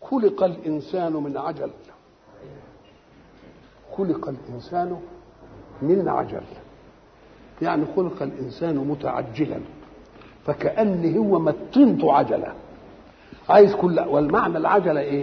خلق الإنسان من عجل خلق الإنسان من عجل يعني خلق الإنسان متعجلا فكأن هو متنته عجلة عايز كل والمعنى العجلة إيه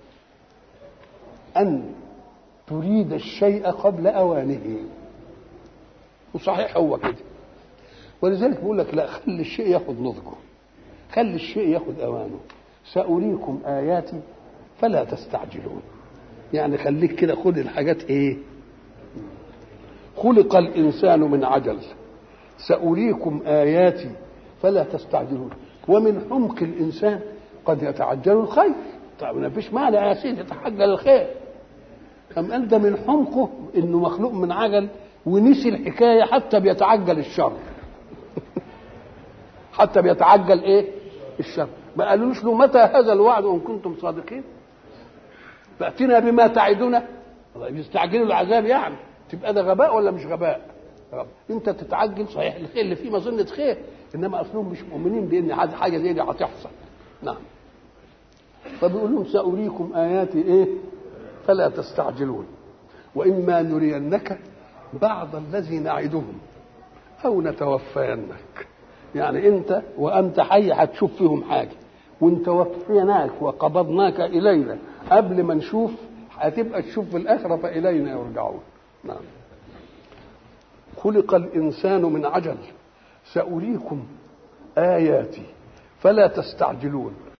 أن تريد الشيء قبل أوانه وصحيح هو كده ولذلك بيقول لك لا خلي الشيء ياخذ نضجه خلي الشيء ياخذ اوانه ساريكم اياتي فلا تستعجلون يعني خليك كده خد الحاجات ايه خلق الانسان من عجل ساريكم اياتي فلا تستعجلون ومن حمق الانسان قد يتعجل الخير طيب ما فيش معنى يا سيدي يتعجل الخير أم قال ده من حمقه انه مخلوق من عجل ونسي الحكايه حتى بيتعجل الشر حتى بيتعجل ايه الشر ما قالولوش له متى هذا الوعد ان كنتم صادقين فاتنا بما تعدنا يستعجلوا العذاب يعني تبقى ده غباء ولا مش غباء غباء. انت تتعجل صحيح الخير اللي فيه مظنه خير انما اصلهم مش مؤمنين بان حاجه زي دي هتحصل نعم فبيقول لهم ساريكم اياتي ايه فلا تستعجلون واما نرينك بعض الذي نعدهم او نتوفينك يعني انت وانت حي هتشوف فيهم حاجه وانت وفيناك وقبضناك الينا قبل ما نشوف هتبقى تشوف في الاخره فالينا يرجعون نعم خلق الانسان من عجل ساريكم اياتي فلا تستعجلون